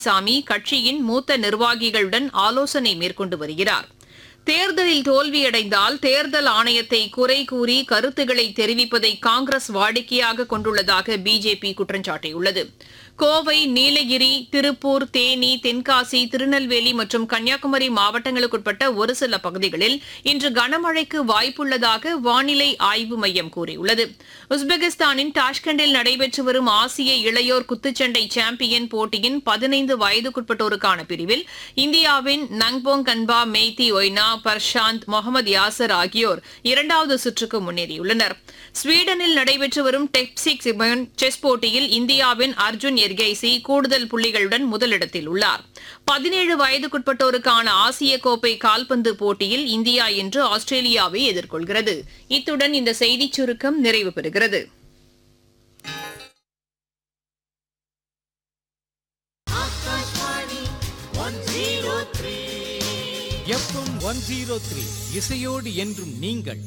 சாமி கட்சியின் மூத்த நிர்வாகிகளுடன் ஆலோசனை மேற்கொண்டு வருகிறார் தேர்தலில் தோல்வியடைந்தால் தேர்தல் ஆணையத்தை குறை கூறி கருத்துக்களை தெரிவிப்பதை காங்கிரஸ் வாடிக்கையாக கொண்டுள்ளதாக பிஜேபி குற்றம் சாட்டியுள்ளது கோவை நீலகிரி திருப்பூர் தேனி தென்காசி திருநெல்வேலி மற்றும் கன்னியாகுமரி மாவட்டங்களுக்குட்பட்ட ஒரு சில பகுதிகளில் இன்று கனமழைக்கு வாய்ப்புள்ளதாக வானிலை ஆய்வு மையம் கூறியுள்ளது உஸ்பெகிஸ்தானின் டாஷ்கண்டில் நடைபெற்று வரும் ஆசிய இளையோர் குத்துச்சண்டை சாம்பியன் போட்டியின் பதினைந்து வயதுக்குட்பட்டோருக்கான பிரிவில் இந்தியாவின் நங்போங் கன்பா மெய்தி ஒய்னா பர்ஷாந்த் முகமது யாசர் ஆகியோர் இரண்டாவது சுற்றுக்கு முன்னேறியுள்ளனர் ஸ்வீடனில் நடைபெற்று வரும் டெப்சிக் செஸ் போட்டியில் இந்தியாவின் அர்ஜுன் எர்கைசி கூடுதல் புள்ளிகளுடன் முதலிடத்தில் உள்ளார் பதினேழு வயதுக்குட்பட்டோருக்கான ஆசிய கோப்பை கால்பந்து போட்டியில் இந்தியா இன்று ஆஸ்திரேலியாவை எதிர்கொள்கிறது இத்துடன் இந்த செய்திச் சுருக்கம் நிறைவு பெறுகிறது எஃப்எம் ஒன் ஜீரோ த்ரீ இசையோடு என்றும் நீங்கள்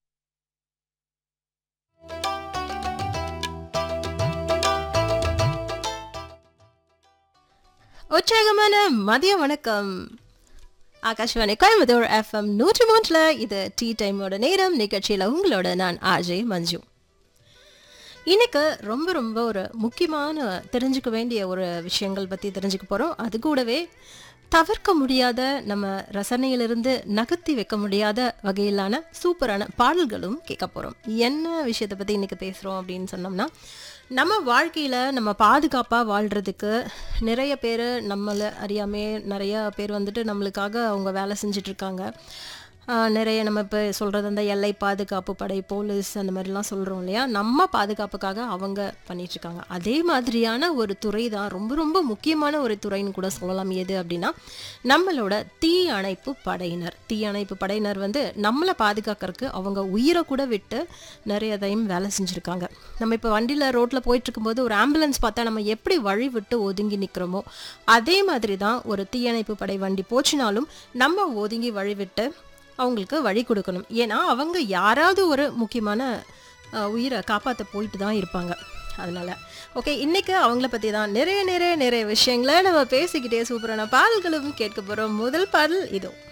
உற்சாகமான மதிய வணக்கம் ஆகாஷ்வாணி கோயம்புத்தூர் எஃப்எம் நூற்றி மூன்றில் இது டீ டைமோட நேரம் நிகழ்ச்சியில் உங்களோட நான் ஆர்ஜே மஞ்சு இன்னைக்கு ரொம்ப ரொம்ப ஒரு முக்கியமான தெரிஞ்சுக்க வேண்டிய ஒரு விஷயங்கள் பற்றி தெரிஞ்சுக்க போகிறோம் அது கூடவே தவிர்க்க முடியாத நம்ம ரசனையிலிருந்து நகர்த்தி வைக்க முடியாத வகையிலான சூப்பரான பாடல்களும் கேட்க போகிறோம் என்ன விஷயத்தை பற்றி இன்னைக்கு பேசுகிறோம் அப்படின்னு சொன்னோம்னா நம்ம வாழ்க்கையில் நம்ம பாதுகாப்பாக வாழ்கிறதுக்கு நிறைய பேர் நம்மளை அறியாமே நிறைய பேர் வந்துட்டு நம்மளுக்காக அவங்க வேலை செஞ்சிட்ருக்காங்க நிறைய நம்ம இப்போ சொல்கிறது அந்த எல்லை பாதுகாப்பு படை போலீஸ் அந்த மாதிரிலாம் சொல்கிறோம் இல்லையா நம்ம பாதுகாப்புக்காக அவங்க பண்ணிகிட்ருக்காங்க அதே மாதிரியான ஒரு துறை தான் ரொம்ப ரொம்ப முக்கியமான ஒரு துறைன்னு கூட சொல்லலாம் எது அப்படின்னா நம்மளோட தீ அணைப்பு படையினர் தீ அணைப்பு படையினர் வந்து நம்மளை பாதுகாக்கறதுக்கு அவங்க உயிரை கூட விட்டு நிறைய டைம் வேலை செஞ்சுருக்காங்க நம்ம இப்போ வண்டியில் ரோட்டில் போயிட்டுருக்கும்போது ஒரு ஆம்புலன்ஸ் பார்த்தா நம்ம எப்படி வழி விட்டு ஒதுங்கி நிற்கிறோமோ அதே மாதிரி தான் ஒரு தீயணைப்பு படை வண்டி போச்சுனாலும் நம்ம ஒதுங்கி வழி விட்டு அவங்களுக்கு வழி கொடுக்கணும் ஏன்னா அவங்க யாராவது ஒரு முக்கியமான அஹ், உயிரை காப்பாற்ற போயிட்டு தான் இருப்பாங்க அதனால ஓகே இன்னைக்கு அவங்கள பற்றி தான் நிறைய நிறைய நிறைய விஷயங்களை நம்ம பேசிக்கிட்டே சூப்பரான பாடல்களும் கேட்க போகிறோம் முதல் பாடல் இதோ